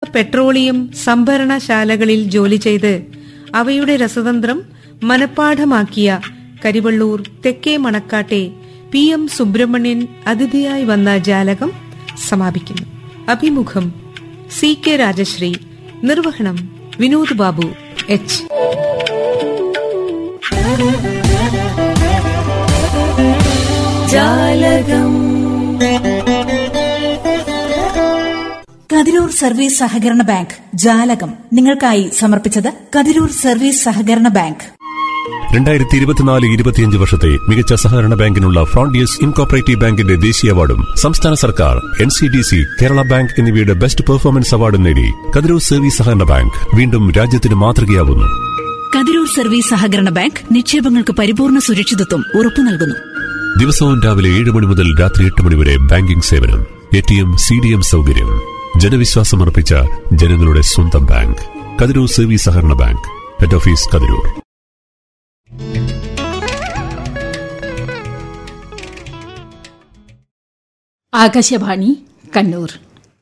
petroleum സംഭരണശാലകളിൽ ജോലി ചെയ്ത് അവയുടെ രസതന്ത്രം മനഃപ്പാഠമാക്കിയ കരിവള്ളൂർ തെക്കേ മണക്കാട്ടെ പി എം സുബ്രഹ്മണ്യൻ അതിഥിയായി വന്ന ജാലകം സമാപിക്കുന്നു അഭിമുഖം സി കെ രാജശ്രീ നിർവഹണം വിനോദ് ബാബു എച്ച് ജാലകം കതിരൂർ സർവീസ് സഹകരണ ബാങ്ക് ജാലകം നിങ്ങൾക്കായി സമർപ്പിച്ചത് കതിരൂർ സർവീസ് സഹകരണ ബാങ്ക് രണ്ടായിരത്തി ഇരുപത്തിനാല് ഇരുപത്തിയഞ്ച് വർഷത്തെ മികച്ച സഹകരണ ബാങ്കിനുള്ള ഫ്രോണ്ടിയസ് ഇൻകോപ്പറേറ്റീവ് ബാങ്കിന്റെ ദേശീയ അവാർഡും സംസ്ഥാന സർക്കാർ N C D C Kerala bank എന്നിവയുടെ ബെസ്റ്റ് പെർഫോമൻസ് അവാർഡും നേടി കതിരൂർ സർവീസ് സഹകരണ ബാങ്ക് വീണ്ടും രാജ്യത്തിന് മാതൃകയാവുന്നു കതിരൂർ സർവീസ് സഹകരണ ബാങ്ക് നിക്ഷേപങ്ങൾക്ക് പരിപൂർണ സുരക്ഷിതത്വം ഉറപ്പു നൽകുന്നു ദിവസവും രാവിലെ ഏഴ് മണി മുതൽ രാത്രി എട്ട് മണി വരെ ബാങ്കിംഗ് സേവനം A T M C D M സൗകര്യം ജനവിശ്വാസമർപ്പിച്ച ജനങ്ങളുടെ സ്വന്തം ബാങ്ക് കതിരൂർ സർവീസ് സഹകരണ bank head office Kathiroor Akashvani Kannur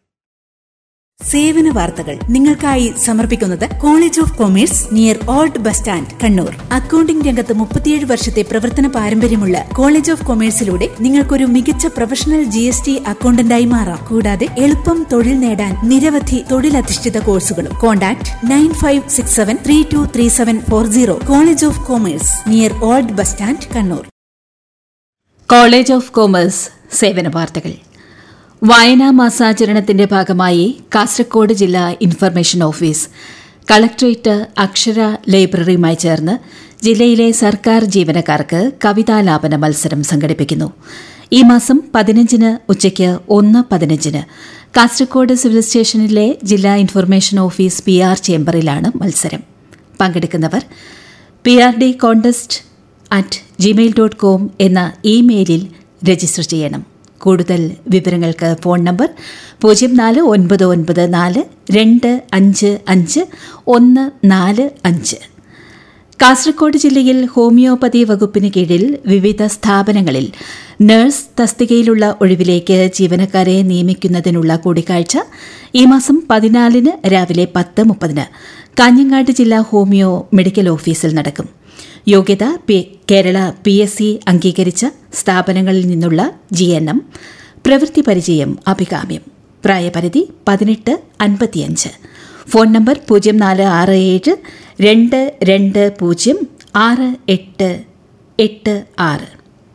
സേവന വാർത്തകൾ നിങ്ങൾക്കായി സമർപ്പിക്കുന്നത് college of commerce near old bus stand Kannur accounting രംഗത്ത് മുപ്പത്തിയേഴ് വർഷത്തെ പ്രവർത്തന പാരമ്പര്യമുള്ള കോളേജ് ഓഫ് കൊമേഴ്സിലൂടെ നിങ്ങൾക്കൊരു മികച്ച പ്രൊഫഷണൽ ജി എസ് ടി അക്കൌണ്ടന്റായി മാറാം കൂടാതെ എളുപ്പം തൊഴിൽ നേടാൻ നിരവധി തൊഴിലധിഷ്ഠിത കോഴ്സുകളും contact nine five six seven three two three seven four zero college of commerce near old bus stand Kannur college of commerce സേവന വാർത്തകൾ വായനാ മാസാചരണത്തിന്റെ ഭാഗമായി കാസർഗോഡ് ജില്ലാ ഇൻഫർമേഷൻ ഓഫീസ് കളക്ട്രേറ്റ് അക്ഷര ലൈബ്രറിയുമായി ചേർന്ന് ജില്ലയിലെ സർക്കാർ ജീവനക്കാർക്ക് കവിതാലാപന മത്സരം സംഘടിപ്പിക്കുന്നു ഈ മാസം പതിനഞ്ചിന് ഉച്ചയ്ക്ക് ഒന്ന് പതിനഞ്ചിന് കാസർഗോഡ് സിവിൽ സ്റ്റേഷനിലെ ജില്ലാ ഇൻഫർമേഷൻ ഓഫീസ് പി ആർ ചേംബറിലാണ് മത്സരം പങ്കെടുക്കുന്നവർ P R D contest at Gmail dot com എന്ന ഇമെയിലിൽ രജിസ്റ്റർ ചെയ്യണം കൂടുതൽ വിവരങ്ങൾക്ക് ഫോൺ നമ്പർ പൂജ്യം നാല് ഒൻപത് ഒൻപത് നാല് രണ്ട് അഞ്ച് അഞ്ച് ഒന്ന് നാല് അഞ്ച് കാസർഗോഡ് ജില്ലയിൽ ഹോമിയോപ്പതി വകുപ്പിന് കീഴിൽ വിവിധ സ്ഥാപനങ്ങളിൽ നഴ്സ് തസ്തികയിലുള്ള ഒഴിവിലേക്ക് ജീവനക്കാരെ നിയമിക്കുന്നതിനുള്ള കൂടിക്കാഴ്ച ഈ മാസം പതിനാലിന് രാവിലെ പത്ത് മുപ്പതിന് കാഞ്ഞങ്ങാട് ജില്ലാ ഹോമിയോ മെഡിക്കൽ ഓഫീസിൽ നടക്കും യോഗ്യത കേരള പി എസ് സി അംഗീകരിച്ച സ്ഥാപനങ്ങളിൽ നിന്നുള്ള ജി എൻ എം പ്രവൃത്തി പരിചയം അഭികാമ്യം പ്രായപരിധി പതിനെട്ട് അൻപത്തിയഞ്ച് ഫോൺ നമ്പർ പൂജ്യം നാല് ആറ് ഏഴ് രണ്ട് രണ്ട് പൂജ്യം ആറ് എട്ട് എട്ട് ആറ്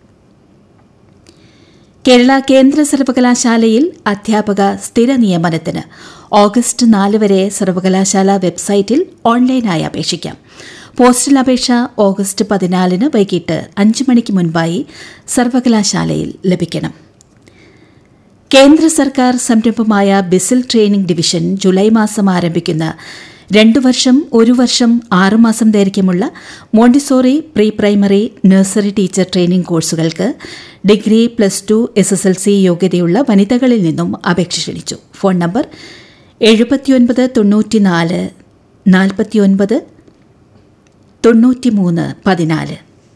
കേരള കേന്ദ്ര സർവകലാശാലയിൽ അധ്യാപക സ്ഥിര നിയമനത്തിന് ഓഗസ്റ്റ് നാല് വരെ സർവകലാശാല വെബ്സൈറ്റിൽ ഓൺലൈനായി അപേക്ഷിക്കാം പോസ്റ്റൽ അപേക്ഷ ഓഗസ്റ്റ് പതിനാലിന് വൈകിട്ട് അഞ്ച് മണിക്ക് മുൻപായി സർവകലാശാലയിൽ ലഭിക്കണം കേന്ദ്ര സർക്കാർ സംരംഭമായ ബിസിൽ ട്രെയിനിംഗ് ഡിവിഷൻ ജൂലൈ മാസം ആരംഭിക്കുന്ന രണ്ടു വർഷം ഒരു വർഷം ആറുമാസം ദൈർഘ്യമുള്ള Montessori pre primary nursery teacher training കോഴ്സുകൾക്ക് degree plus two S S L C യോഗ്യതയുള്ള വനിതകളിൽ നിന്നും അപേക്ഷ ക്ഷണിച്ചു ഫോൺ നമ്പർ എഴുപത്തിയൊൻപത് തൊണ്ണൂറ്റിനാല് നാൽപ്പത്തിയൊൻപത് തൊണ്ണൂറ്റിമൂന്ന് പതിനാല്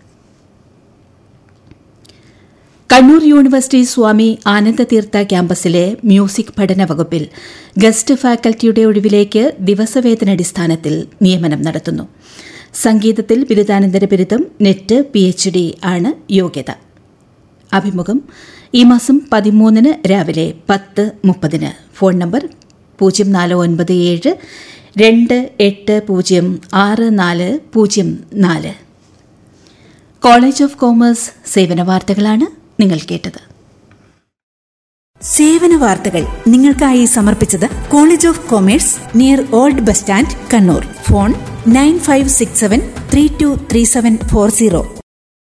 കണ്ണൂർ യൂണിവേഴ്സിറ്റി സ്വാമി ആനന്ദതീർത്ഥ ക്യാമ്പസിലെ മ്യൂസിക് പഠന വകുപ്പിൽ ഗസ്റ്റ് ഫാക്കൽറ്റിയുടെ ഒഴിവിലേക്ക് ദിവസവേതനടിസ്ഥാനത്തിൽ നിയമനം നടത്തുന്നു സംഗീതത്തിൽ ബിരുദാനന്തര ബിരുദം നെറ്റ് പി എച്ച് ഡി ആണ് യോഗ്യത അഭിമുഖം ഈ മാസം പതിമൂന്നിന് രാവിലെ പത്ത് മുപ്പതിന് ഫോൺ നമ്പർ പൂജ്യം നാല് ഒൻപത് ഏഴ് രണ്ട് എട്ട് പൂജ്യം ആറ് നാല് പൂജ്യം നാല് കോളേജ് ഓഫ് കോമേഴ്സ് സേവന വാർത്തകളാണ് നിങ്ങൾ കേട്ടത് സേവന വാർത്തകൾ നിങ്ങൾക്കായി സമർപ്പിച്ചത് college of commerce near old bus stand Kannur phone nine five six seven three two three seven four zero